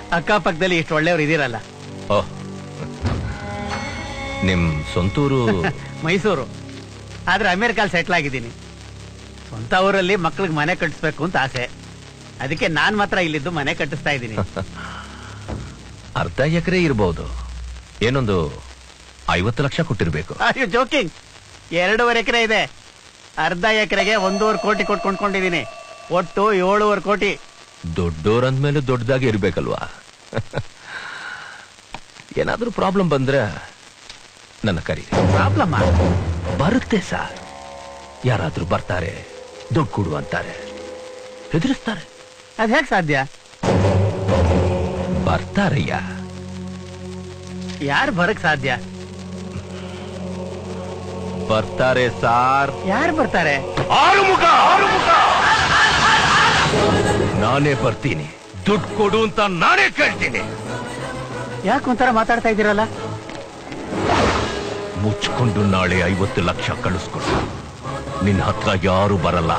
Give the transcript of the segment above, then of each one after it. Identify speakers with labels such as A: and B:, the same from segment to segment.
A: ಅಕ್ಕಪಕ್ಕದಲ್ಲಿ ಇಷ್ಟು ಒಳ್ಳೆಯವ್ರು ಇದೀರಲ್ಲ
B: ಓಹ್ ನಿಮ್ ಸ್ವಂತೂರು
A: ಮೈಸೂರು ಆದ್ರೆ ಅಮೆರಿಕಾಲ್ ಸೆಟ್ಲ್ ಆಗಿದ್ದೀನಿ ಸ್ವಂತ ಊರಲ್ಲಿ ಮಕ್ಳಿಗೆ ಮನೆ ಕಟ್ಟಿಸ್ಬೇಕು ಅಂತ ಆಸೆ ಅದಕ್ಕೆ ನಾನ್ ಮಾತ್ರ ಇಲ್ಲಿದ್ದು ಮನೆ ಕಟ್ಟಿಸ್ತಾ ಇದ್ದೀನಿ
B: ಅರ್ಧ ಎಕರೆ ಇರ್ಬೋದು ಏನೊಂದು ಐವತ್ತು ಲಕ್ಷ ಕೊಟ್ಟಿರ್ಬೇಕು
A: ಯು ಜೋಕಿಂಗ್ ಎರಡೂವರೆ ಎಕರೆ ಇದೆ ಅರ್ಧ ಎಕರೆಗೆ ಒಂದೂವರೆ ಕೋಟಿ ಕೊಟ್ಟು ಕೊಂಡ್ಕೊಂಡಿದ್ದೀನಿ ಒಟ್ಟು ಏಳುವರೆ ಕೋಟಿ
B: ದೊಡ್ಡೋರಂದ್ಮೇಲೆ ದೊಡ್ಡದಾಗಿ ಇರ್ಬೇಕಲ್ವಾ ಏನಾದ್ರೂ ಪ್ರಾಬ್ಲಮ್ ಬಂದ್ರೆ ನನ್ನ ಕರಿ
A: ಪ್ರಾಬ್ಲಮ್
B: ಬರುತ್ತೆ ಸರ್ ಯಾರಾದ್ರೂ ಬರ್ತಾರೆ ದುಡ್ಡು ಕೊಡು ಅಂತಾರೆ ಹೆದರಿಸ್ತಾರೆ
A: ಅದ್ ಹೇಗ್ ಸಾಧ್ಯ
B: ಬರ್ತಾರಯ್ಯ
A: ಯಾರು ಬರಕ್ ಸಾಧ್ಯ
B: ಬರ್ತಾರೆ ಸಾರ್
A: ಯಾರು ಬರ್ತಾರೆ
B: ಆರುಮುಖ ನಾನೇ ಬರ್ತೀನಿ ದುಡ್ಡು ಕೊಡು ಅಂತ ನಾನೇ ಕೇಳ್ತೀನಿ
A: ಯಾಕೆ ಒಂಥರ ಮಾತಾಡ್ತಾ ಇದ್ದೀರಲ್ಲ
B: ಮುಚ್ಕೊಂಡು ನಾಳೆ ಐವತ್ತು ಲಕ್ಷ ಕಳಿಸ್ಕೊಡು ನಿನ್ನ ಹತ್ರ ಯಾರು ಬರಲ್ಲ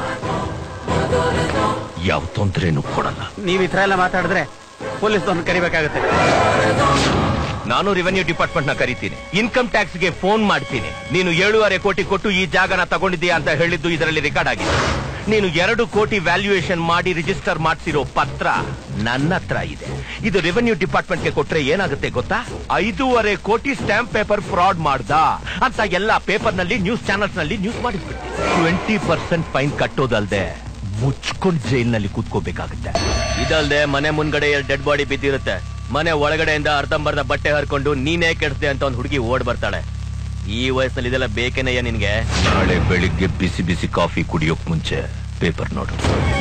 B: ಯಾವ ತೊಂದ್ರೆನೂ ಕೊಡಲ್ಲ
A: ನೀವ್ ಈ ತರ ಎಲ್ಲ ಮಾತಾಡಿದ್ರೆ ಪೊಲೀಸ್ ಕರಿಬೇಕಾಗುತ್ತೆ
B: ನಾನು ರೆವೆನ್ಯೂ ಡಿಪಾರ್ಟ್ಮೆಂಟ್ ನ ಕರಿತೀನಿ ಇನ್ಕಮ್ ಟ್ಯಾಕ್ಸ್ ಗೆ ಫೋನ್ ಮಾಡ್ತೀನಿ ನೀನು ಏಳೂವರೆ ಕೋಟಿ ಕೊಟ್ಟು ಈ ಜಾಗನ ತಗೊಂಡಿದ್ದೀಯಾ ಅಂತ ಹೇಳಿದ್ದು ಇದರಲ್ಲಿ ರೆಕಾರ್ಡ್ ಆಗಿದೆ ನೀನು ಎರಡು ಕೋಟಿ ವ್ಯಾಲ್ಯೂಯೇಷನ್ ಮಾಡಿ ರಿಜಿಸ್ಟರ್ ಮಾಡ್ತಿರೋ ಪತ್ರ ನನ್ನ ಹತ್ರ ಇದೆ ಇದು ರೆವೆನ್ಯೂ ಡಿಪಾರ್ಟ್ಮೆಂಟ್ ಗೆ ಕೊಟ್ರೆ ಏನಾಗುತ್ತೆ ಗೊತ್ತಾ ಐದೂವರೆ ಕೋಟಿ ಸ್ಟಾಂಪ್ ಪೇಪರ್ ಫ್ರಾಡ್ ಮಾಡ್ದ ಅಂತ ಎಲ್ಲ ಪೇಪರ್ ನಲ್ಲಿ ನ್ಯೂಸ್ ಚಾನಲ್ಸ್ ನಲ್ಲಿ ನ್ಯೂಸ್ ಮಾಡಿಬಿಡ್ತೀನಿ ಟ್ವೆಂಟಿ ಪರ್ಸೆಂಟ್ ಫೈನ್ ಕಟ್ಟೋದಲ್ದೆ ಮುಚ್ಕೊಂಡ್ ಜೈಲ್ನಲ್ಲಿ ಕೂತ್ಕೋಬೇಕಾಗುತ್ತೆ ಇದಲ್ದೆ ಮನೆ ಮುಂದ್ಗಡೆ ಎರಡು ಡೆಡ್ ಬಾಡಿ ಬಿದ್ದಿರುತ್ತೆ ಮನೆ ಒಳಗಡೆಯಿಂದ ಅರ್ಧಂಬರ್ಧ ಬಟ್ಟೆ ಹರ್ಕೊಂಡು ನೀನೇ ಕೆಡ್ಸ್ದೆ ಅಂತ ಒಂದು ಹುಡುಗಿ ಓಡ್ ಬರ್ತಾಳೆ ಈ ವಯಸ್ಸಲ್ಲಿ ಇದೆಲ್ಲ ಬೇಕೇನಯ್ಯ ನಿನ್ಗೆ ನಾಳೆ ಬೆಳಿಗ್ಗೆ ಬಿಸಿ ಬಿಸಿ ಕಾಫಿ ಕುಡಿಯೋಕ್ ಮುಂಚೆ ಪೇಪರ್ ನೋಡು